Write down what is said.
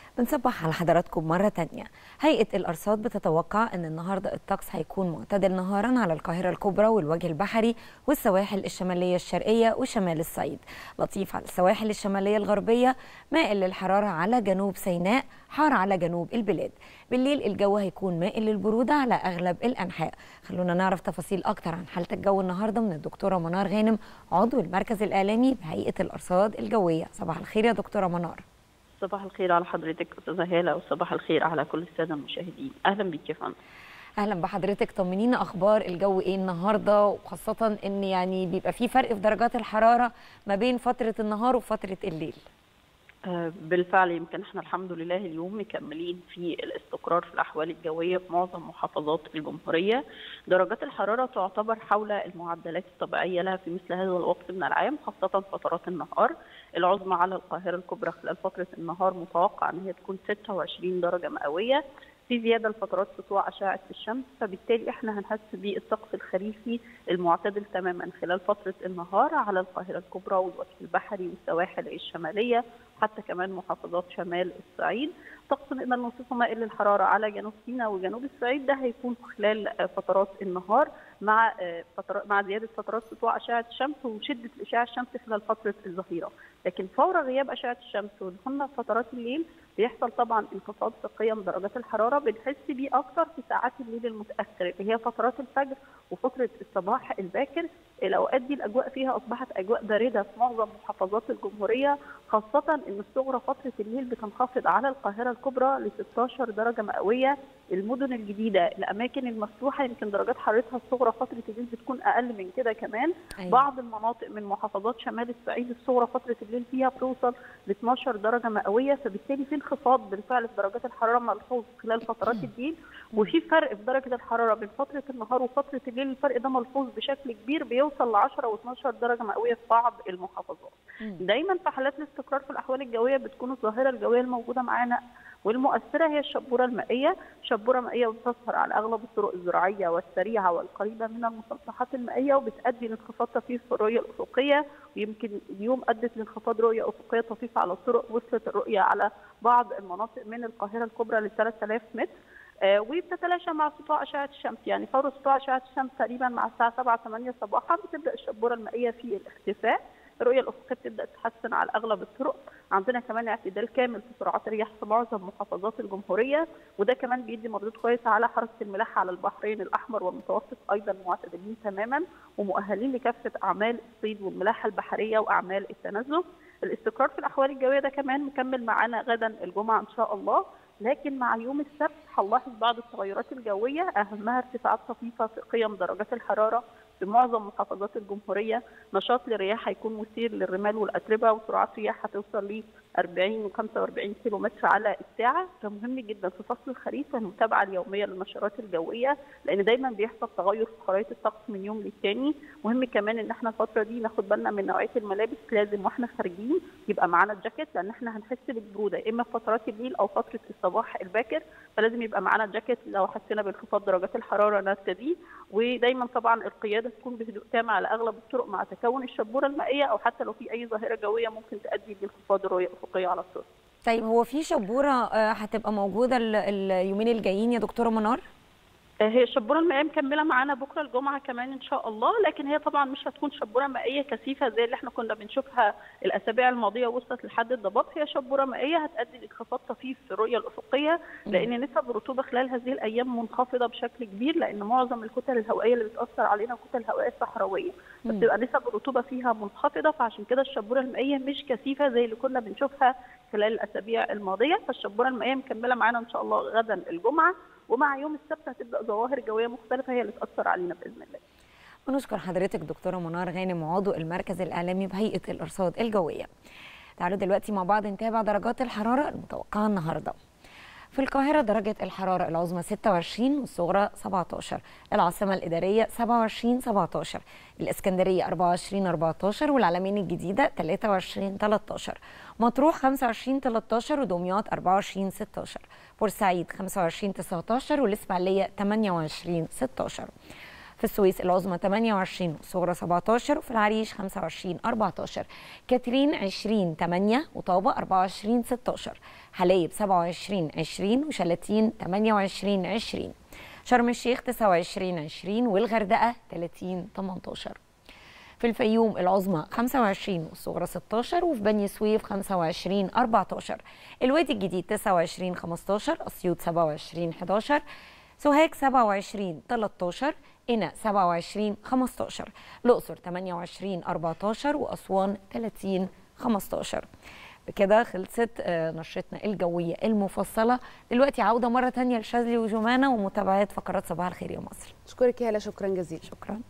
بنصبح على حضراتكم مرة تانية هيئة الأرصاد بتتوقع أن النهاردة الطقس هيكون معتدل نهارا على القاهرة الكبرى والوجه البحري والسواحل الشمالية الشرقية وشمال الصعيد لطيف على السواحل الشمالية الغربية مائل للحرارة على جنوب سيناء حار على جنوب البلاد بالليل الجو هيكون مائل للبرودة على أغلب الأنحاء خلونا نعرف تفاصيل أكتر عن حالة الجو النهاردة من الدكتورة منار غانم عضو المركز الإعلامي بهيئة الأرصاد الجوية صباح الخير يا دكتورة منار صباح الخير على حضرتك استاذه هاله وصباح الخير على كل الساده المشاهدين اهلا بيك يا فندم اهلا بحضرتك طمنينا اخبار الجو ايه النهارده وخاصه ان يعني بيبقى في فرق في درجات الحراره ما بين فتره النهار وفتره الليل آه، بالفعل يمكن احنا الحمد لله اليوم مكملين في الاستقرار في الاحوال الجويه في معظم محافظات الجمهوريه درجات الحراره تعتبر حول المعدلات الطبيعيه لها في مثل هذا الوقت من العام خاصه فترات النهار العظمى على القاهره الكبرى خلال فتره النهار متوقع ان هي تكون 26 درجه مئويه في زياده لفترات سطوع اشعه الشمس فبالتالي احنا هنحس بالطقس الخريفي المعتدل تماما خلال فتره النهار على القاهره الكبرى والوجه البحري والسواحل الشماليه حتى كمان محافظات شمال الصعيد طقس نقدر نوصفه مائل للحراره على جنوب سيناء وجنوب الصعيد ده هيكون خلال فترات النهار مع فترات مع زياده فترات سطوع اشعه الشمس وشده الاشعاع الشمسي خلال فتره الظهيره لكن فور غياب اشعه الشمس ودخولنا في فترات الليل بيحصل طبعا انخفاض في قيم درجات الحراره بنحس بيه اكتر في ساعات الليل المتاخر اللي هي فترات الفجر وفتره الصباح الباكر الاوقات دي الاجواء فيها اصبحت اجواء بارده في معظم محافظات الجمهوريه خاصه ان الصغرى فتره الليل بتنخفض على القاهره الكبرى ل 16 درجه مئويه المدن الجديده الاماكن المفتوحه يمكن درجات حرارتها الصغرى فتره الليل بتكون اقل من كده كمان أيوة. بعض المناطق من محافظات شمال الصعيد الصغرى فتره الليل فيها بتوصل ل 12 درجه مئويه فبالتالي في انخفاض بالفعل في درجات الحراره ملحوظ خلال فترات الليل وفي فرق في درجه الحراره بين فتره النهار وفتره الليل الفرق ده ملحوظ بشكل كبير بيوصل ل 10 و12 درجه مئويه في بعض المحافظات دايما في حالات الاستقرار في الاحوال الجويه بتكون الظاهره الجويه الموجوده معانا والمؤثره هي الشبوره المائيه، شبوره مائيه بتظهر على اغلب الطرق الزراعيه والسريعه والقريبه من المسطحات المائيه وبتؤدي لانخفاض طفيف في الرؤيه الافقيه ويمكن اليوم ادت لانخفاض رؤيه افقيه طفيفه على الطرق وصلت الرؤيه على بعض المناطق من القاهره الكبرى ل 3000 متر. آه وبتتلاشى مع سطوع اشعه الشمس يعني فور سطوع اشعه الشمس تقريبا مع الساعه 7 8 صباحا بتبدا الشبوره المائيه في الاختفاء الرؤيه الافقيه بتبدا تتحسن على اغلب الطرق عندنا كمان اعتدال كامل في سرعات الرياح في معظم محافظات الجمهوريه وده كمان بيدي مردود كويس على حركه الملاحه على البحرين الاحمر والمتوسط ايضا معتدلين تماما ومؤهلين لكافه اعمال الصيد والملاحه البحريه واعمال التنزه الاستقرار في الاحوال الجويه ده كمان مكمل معانا غدا الجمعه ان شاء الله لكن مع يوم السبت هنلاحظ بعض التغيرات الجويه اهمها ارتفاعات طفيفه في قيم درجات الحراره في معظم محافظات الجمهوريه نشاط للرياح هيكون مثير للرمال والاتربه وسرعات رياح هتوصل ل 40 و 45 كيلو متر على الساعه فمهم جدا في فصل الخريف المتابعه اليوميه للنشرات الجويه لان دايما بيحصل تغير في خرائط الطقس من يوم للتاني مهم كمان ان احنا الفتره دي ناخد بالنا من نوعيه الملابس لازم واحنا خارجين يبقى معانا الجاكيت لان احنا هنحس بالبروده اما في فترات الليل او فتره الصباح الباكر فلازم يبقى معانا الجاكيت لو حسينا بانخفاض درجات الحراره نرتديه ودايما طبعا القياده تكون بهدوء تام على اغلب الطرق مع تكون الشبوره المائيه او حتى لو في اي ظاهره جويه ممكن تؤدي لانخفاض الرؤيه الافقيه على الطرق. طيب هو في شبوره هتبقى موجوده اليومين الجايين يا دكتوره منار؟ هي الشبوره المائيه مكمله معانا بكره الجمعه كمان ان شاء الله لكن هي طبعا مش هتكون شبوره مائيه كثيفه زي اللي احنا كنا بنشوفها الاسابيع الماضيه وصلت لحد الضباب هي شبوره مائيه هتؤدي لانخفاض طفيف في الرؤيه الافقيه لان نسب الرطوبه خلال هذه الايام منخفضه بشكل كبير لان معظم الكتل الهوائيه اللي بتاثر علينا الكتل الهوائيه الصحراويه فبتبقى نسب الرطوبه فيها منخفضه فعشان كده الشبوره المائيه مش كثيفه زي اللي كنا بنشوفها خلال الاسابيع الماضيه فالشبوره المائيه مكمله معانا ان شاء الله غدا الجمعه ومع يوم السبت هتبدا ظواهر جويه مختلفه هي اللي تاثر علينا باذن الله. ونشكر حضرتك دكتوره منار غانم عضو المركز الاعلامي بهيئه الارصاد الجويه. تعالوا دلوقتي مع بعض نتابع درجات الحراره المتوقعه النهارده. في القاهرة درجة الحرارة العظمى 26 والصغرى 17 العاصمة الإدارية 27 17 الإسكندرية 24 14 والعلمين الجديدة 23 13 مطروح 25 13 ودمياط 24 16 بورسعيد 25 19 والإسماعيلية 28 16 في السويس العظمى 28 والصغرى 17 وفي العريش 25 14 كاترين 20 8 وطابة 24 16 حلايب 27 20 وشلاتين 28 20 شرم الشيخ 29 20 والغردقة 30 18 في الفيوم العظمى 25 والصغرى 16 وفي بني سويف 25 14 الوادي الجديد 29 15 اسيوط 27 11 سوهاج 27 13 قنا 27 15 الاقصر 28 14 واسوان 30 15 بكده خلصت نشرتنا الجويه المفصله دلوقتي عوده مره تانية لشاذلي وجمانه ومتابعه فقرات صباح الخير يا مصر اشكرك يا هلا شكرا جزيلا شكرا